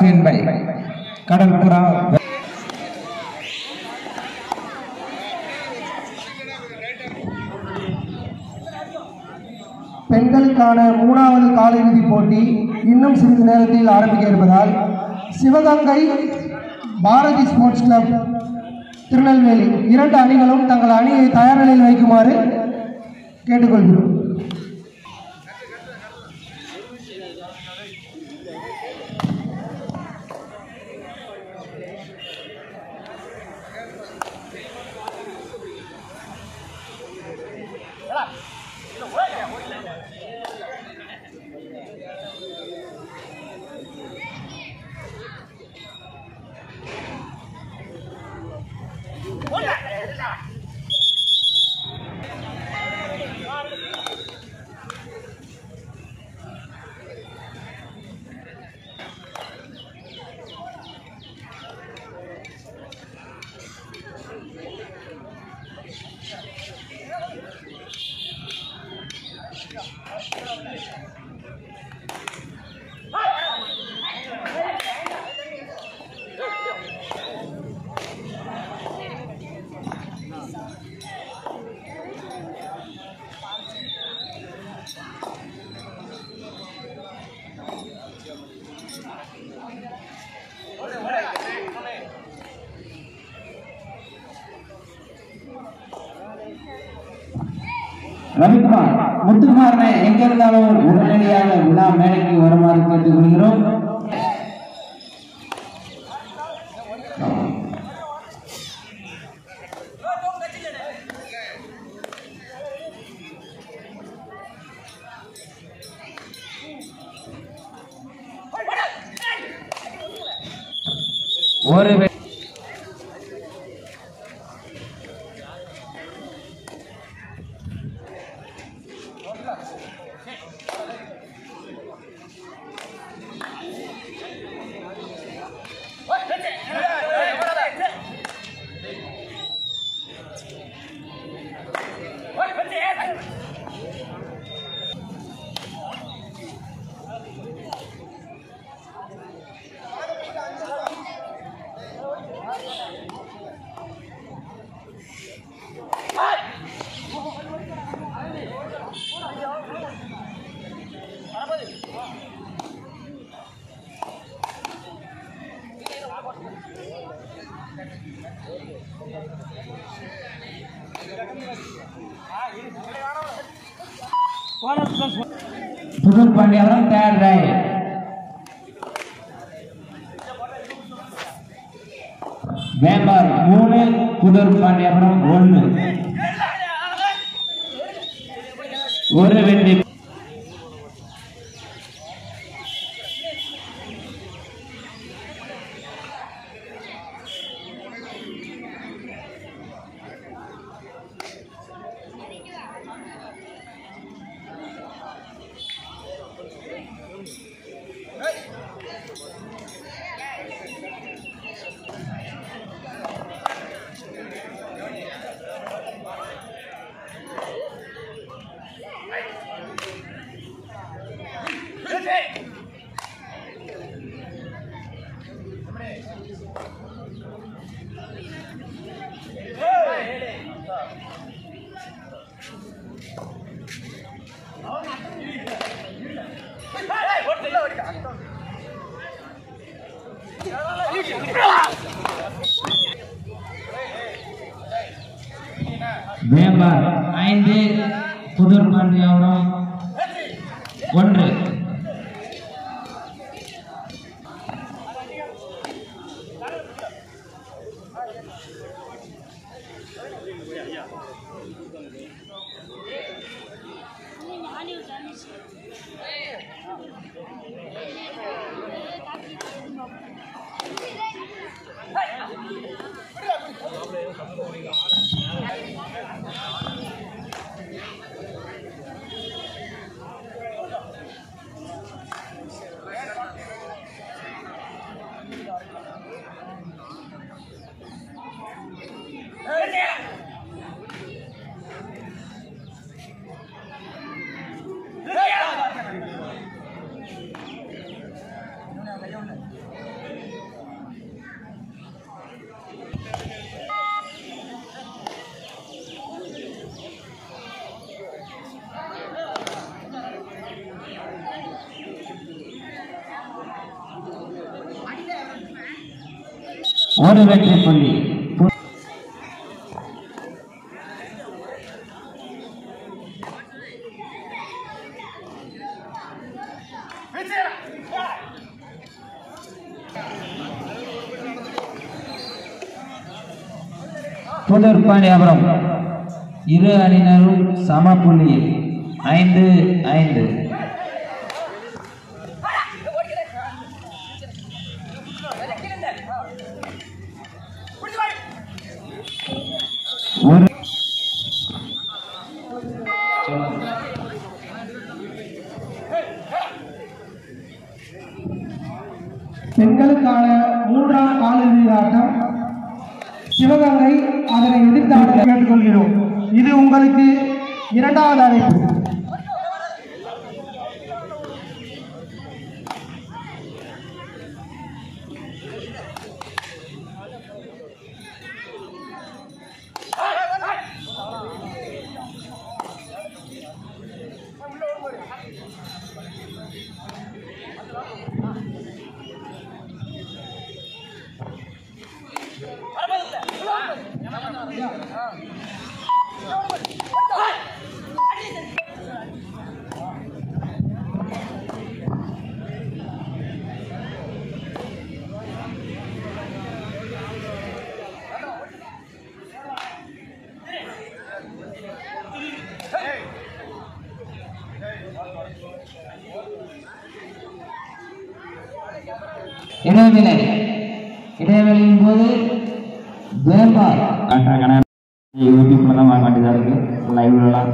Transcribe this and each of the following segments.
seen by கடல்புறா பெண்களுக்கான மூணாவது காலிறுதி போட்டி இன்னும் சிறிது நேரத்தில் ஆரம்பிக்க இருப்பதால் சிவகங்கை பாரதி ஸ்போர்ட்ஸ் கிளப் திருநெல்வேலி இரண்டு அணிகளும் தங்கள் அணியை தயார் நிலையில் வைக்குமாறு கேட்டுக்கொள்கிறோம் ரவிக்குமார் முத்துக்குமாரனை எங்க இருந்தாலும் உடனடியாக விழா மேடைக்கு வருமாறு கேட்டுக்கொள்கிறோம் ஒரு வெ- புது பாண்டியாபுரம் தேர்ட் ரைட் வேம்பார் மூணு புதூர் பாண்டியாபுரம் ஒன்று ஒரு வெற்றி வேம்பார் ஐந்து புதூர் பாண்டியாபுரம் ஒன்று ஒரு வெற்றி புள்ளி புதூர் பாண்டியாபுரம் இரு அணியினரும் சம புள்ளியில் ஐந்து ஐந்து ஒரு பெண்களுக்கான மூன்றாம் காலிறுதி ஆட்டம் சிவகங்கை அதனை எதிர்த்தாட கேட்டுக்கொள்கிறோம் இது உங்களுக்கு இரண்டாவது அழைப்பு இடைவேளை இடைவேளையின் போது வேப்பார் கரெக்டாக யூடியூப்ல தான் வாங்க வேண்டியதாக இருக்குது லைவ்லலாம்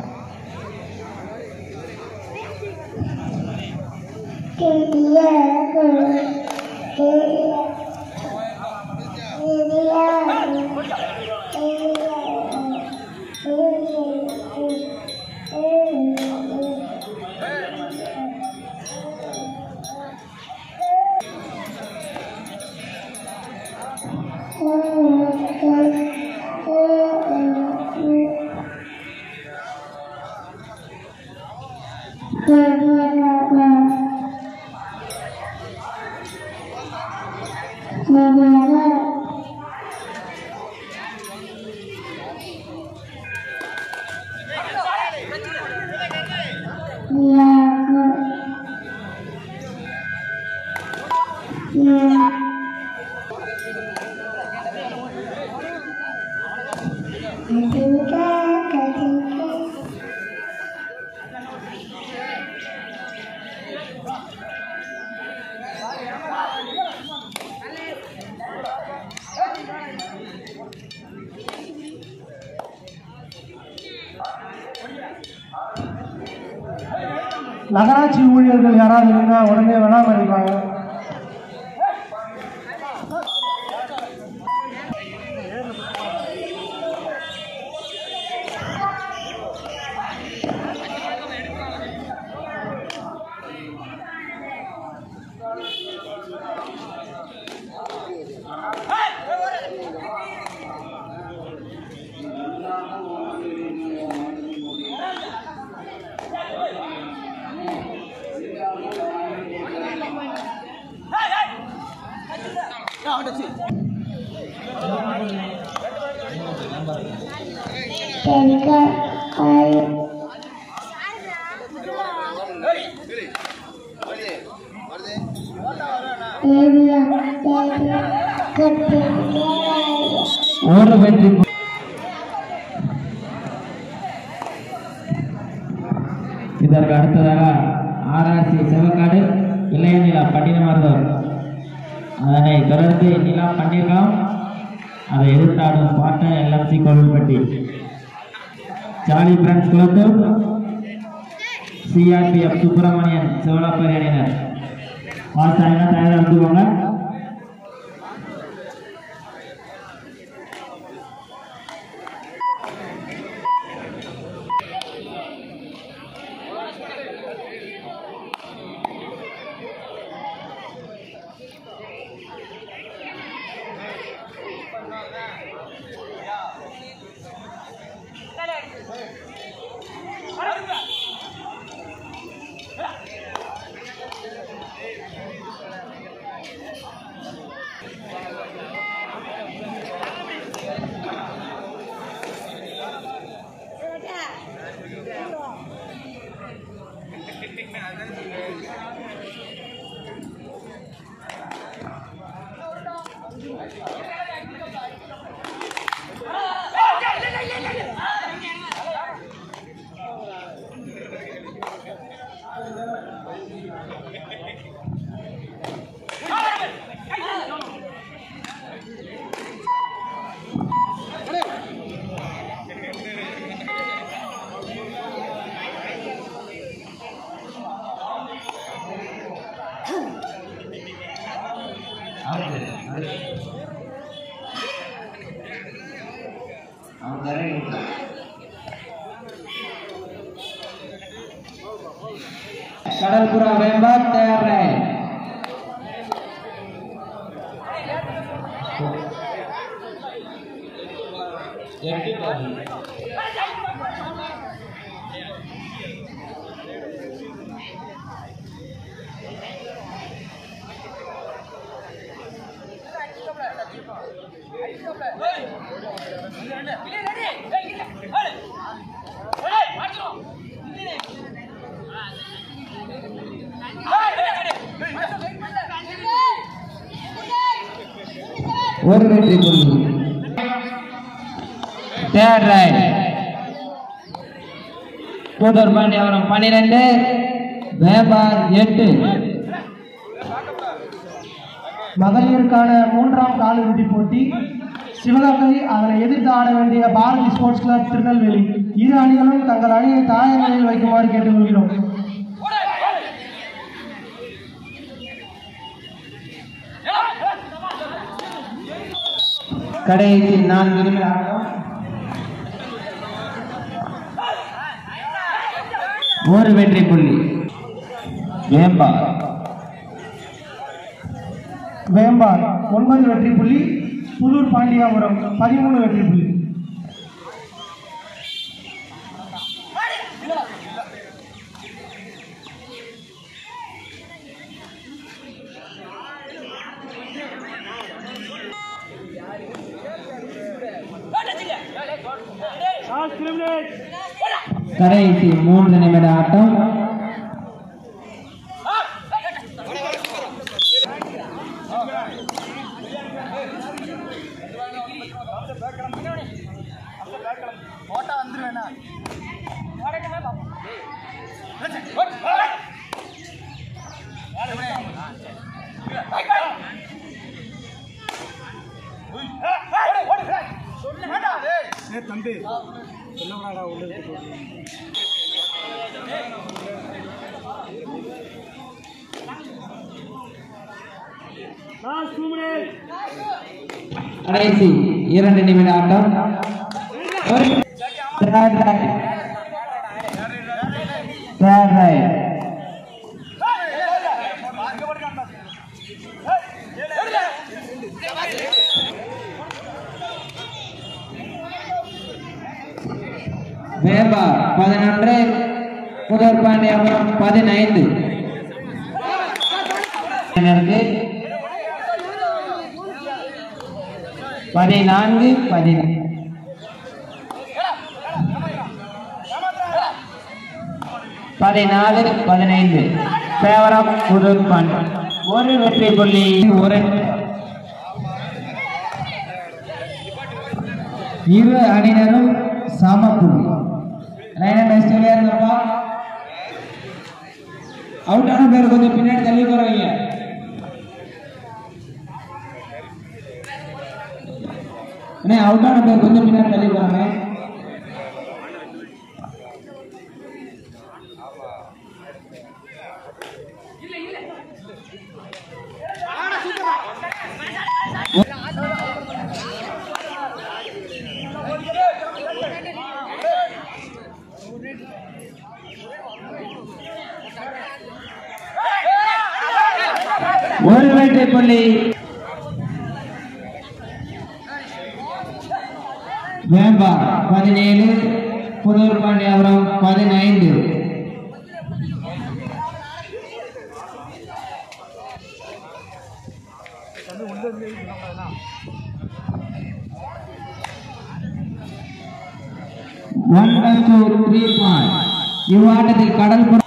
நகராட்சி ஊழியர்கள் யாராவது இருந்தால் உடனே விளாம அடிப்பாங்க ஒரு வெற்றி புள்ளி. இதற்கு அடுத்ததாக ஆர்ஆர்சி சிவக்காடு இளைய நிலா பட்டினமர்தோர் அதனை தொடர்ந்து நிலா பன்னீர்காம் அதை எதிர்த்தாடும் பாட்டன் LMC Kovilpatti jolly friends Kulathur CRPF Subramanian சிவலாப்பரி அணியினர் வாசாயனா தயாராக இருந்துக்கோங்க கடல்புறா வேம்பா தேர் ரைட் ஒரு வெற்றி புள்ளி தேர்ட் ரைட் கூட்டூர் பாண்டியபுரம் பன்னிரெண்டு வேபார் எட்டு மகளிருக்கான மூன்றாம் காலிறுதிப் போட்டி சிவகங்கை அதனை எதிர்த்து ஆட வேண்டிய பாரதி ஸ்போர்ட்ஸ் கிளப் திருநெல்வேலி இரு அணிகளும் தங்கள் அணியை தயார் நிலையில் வைக்குமாறு கேட்டுக்கொள்கிறோம் கடைசி நான்கு நிமிட ஆட்டம் ஒரு வெற்றி புள்ளி வேம்பா வேம்பார் ஒன்பது வெற்றி புள்ளி புதூர் பாண்டியாபுரம் பதிமூணு வெற்றி புள்ளி கடைசி மூன்று நிமிட ஆட்டம் கடைசி இரண்டு நிமிட ஆட்டம் ஒரு third right. Third right. வேபா பதினொன்று முதல் பாண்டியாபுரம் பதினைந்து இருக்கு. பதினான்கு பதினைந்து பதினாலு பதினைந்து பேவரம் புதூர் பாண்டி ஒரு வெற்றி புள்ளி ஒரு இரு அணியினரும் சம புள்ளி லைனா பெஸ்ட் இருங்கப்பா அவுட் ஆன பேர் கொஞ்சம் பின்னாடி தள்ளி போறவங்க அண்ணே அவுட் ஆன பேர் கொஞ்சம் பின்னாடி தள்ளி போறாங்க ஒரு வெற்றி புள்ளி வேம்பா பதினேழு புதூர் பாண்டியாபுரம் பதினைந்து ஒன் டூ த்ரீ பாயிண்ட் இவ்வாட்டத்தில் கடல்